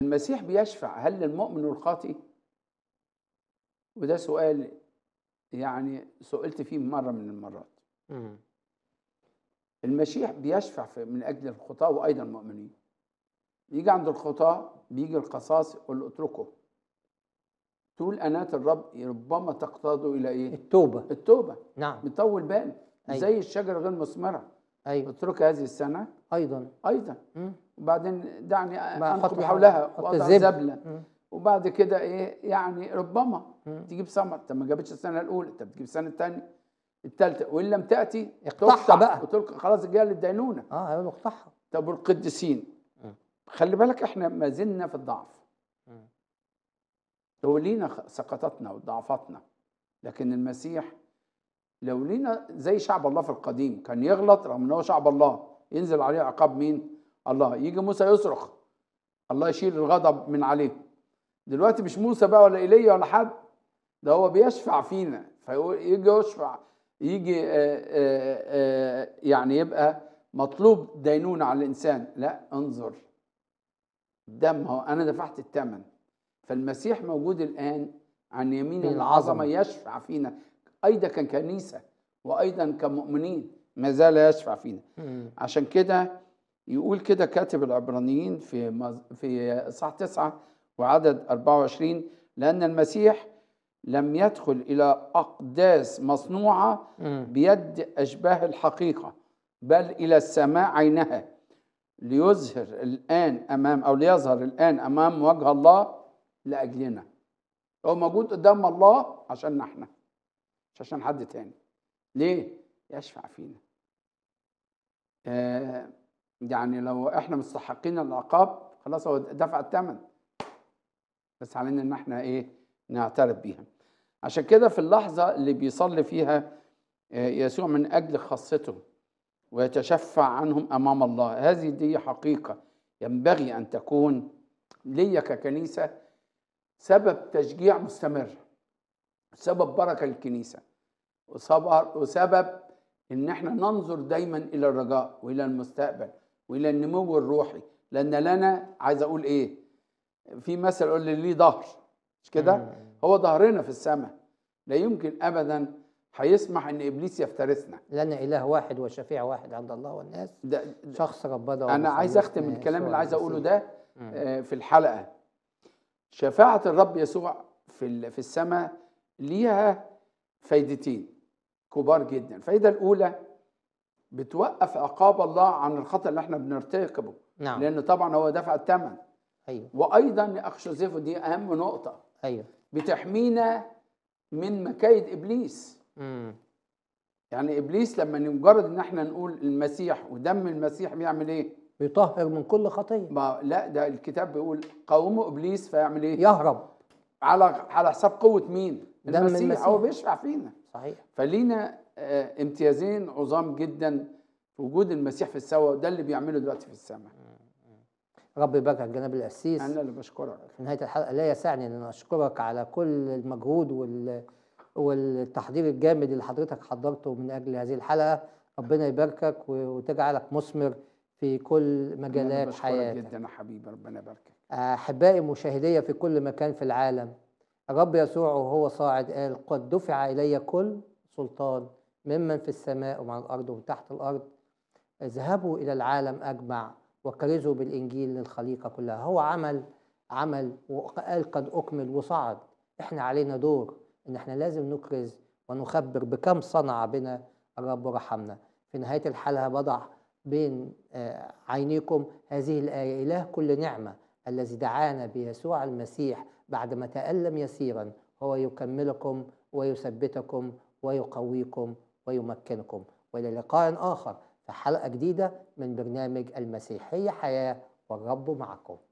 المسيح بيشفع هل للمؤمن والخاطئ وده سؤال يعني سئلت فيه مرة من المرات مم. المسيح بيشفع في- من أجل الخطاة وأيضا المؤمنين يجي عند الخطاة بيجي القصاص يقول له اتركه طول أناة الرب ربما تقتضوا إلى إيه؟ التوبة التوبة نعم بيطول بال أيوة. زي الشجرة غير مثمرة أيوة اترك هذه السنة أيضا أيضا مم. وبعدين دعني بقى أنقب حط- حولها حط وأضع الزبل. زبلة مم. وبعد كده إيه يعني ربما مم. تجيب ثمر طب ما جابتش السنة الأولى طب تجيب السنة الثانية الثالثة وإن لم تأتي اقطعها تقطع بقى. وتلقى خلاص جايه للدينونة اه هيقول له اقطعها طب والقديسين مم. خلي بالك احنا ما زلنا في الضعف مم. لو لينا خ- سقطاتنا وضعفاتنا لكن المسيح لو لينا زي شعب الله في القديم كان يغلط رغم ان هو شعب الله ينزل عليه عقاب مين؟ الله يجي موسى يصرخ الله يشيل الغضب من عليه دلوقتي مش موسى بقى ولا ايليا ولا حد ده هو بيشفع فينا فيجي يشفع يجي آه، آه، آه، يعني يبقى مطلوب دينونة على الإنسان لا انظر دم هو أنا دفعت الثمن فالمسيح موجود الآن عن يمين من العظمة العظمة. يشفع فينا أيضا ككنيسة وأيضا كمؤمنين ما زال يشفع فينا مم. عشان كده يقول كده كاتب العبرانيين في مز- في اصحاح 9 وعدد 24 لأن المسيح لم يدخل إلى أقداس مصنوعة مم. بيد أشباه الحقيقة بل إلى السماء عينها ليظهر الآن أمام أو ليظهر الآن أمام وجه الله لأجلنا هو موجود قدام الله عشان احنا مش عشان حد تاني ليه؟ يشفع فينا آه يعني لو احنا مستحقين العقاب خلاص هو دفع الثمن بس علينا ان احنا ايه نعترف بيها عشان كده في اللحظة اللي بيصلي فيها آه، يسوع من أجل خاصته ويتشفع عنهم أمام الله هذه دي حقيقة ينبغي أن تكون ليا ككنيسة سبب تشجيع مستمر سبب بركة للكنيسة وسبب, وسبب ان احنا ننظر دايما الى الرجاء والى المستقبل والى النمو الروحي لان لنا عايز اقول ايه في مثل يقول لي ليه ظهر مش كده مم. هو ظهرنا في السماء لا يمكن ابدا هيسمح ان ابليس يفترسنا لنا إله واحد وشفيع واحد عند الله والناس ده شخص ربنا انا عايز ومخلصنا اختم الكلام يسوع اللي عايز اقوله المسيح. ده مم. آه، في الحلقه شفاعه الرب يسوع في ال- في السماء ليها فايدتين كبار جدا الفايده الاولى بتوقف عقاب الله عن الخطا اللي احنا بنرتكبه نعم لان طبعا هو دفع الثمن أيوه وايضا يا اخ جوزيف دي اهم نقطه أيوه بتحمينا من مكايد ابليس مم. يعني ابليس لما مجرد ان احنا نقول المسيح ودم المسيح بيعمل ايه بيطهر من كل خطية ما لا ده الكتاب بيقول قوموا ابليس فيعمل ايه يهرب على على حساب قوه مين دم المسيح, المسيح. هو بيشفع فينا صحيح فلينا آه، امتيازين عظام جدا في وجود المسيح في السماء وده اللي بيعمله دلوقتي في السماء رب يبارك الجناب القسيس انا اللي بشكرك في نهاية الحلقة لا يسعني أن أشكرك على كل المجهود وال... والتحضير الجامد اللي حضرتك حضرته من أجل هذه الحلقة ربنا يباركك و- وتجعلك مثمر في كل أنا مجالات بشكرك حياتك جدا يا حبيبي ربنا يباركك أحبائي مشاهدي في كل مكان في العالم الرب يسوع وهو صاعد قال قد دفع إلي كل سلطان ممن في السماء ومن الأرض ومن تحت الأرض اذهبوا إلى العالم أجمع وكرزوا بالإنجيل للخليقة كلها هو عمل عمل وقال قد أكمل وصعد إحنا علينا دور إن إحنا لازم نكرز ونخبر بكم صنع بنا الرب ورحمنا في نهاية الحلقة بضع بين آه، عينيكم هذه الآية إله كل نعمة الذي دعانا بيسوع المسيح بعدما تألم يسيرا هو يكملكم ويثبتكم ويقويكم ويمكنكم وإلى لقاء آخر في حلقة جديدة من برنامج المسيحية حياة والرب معكم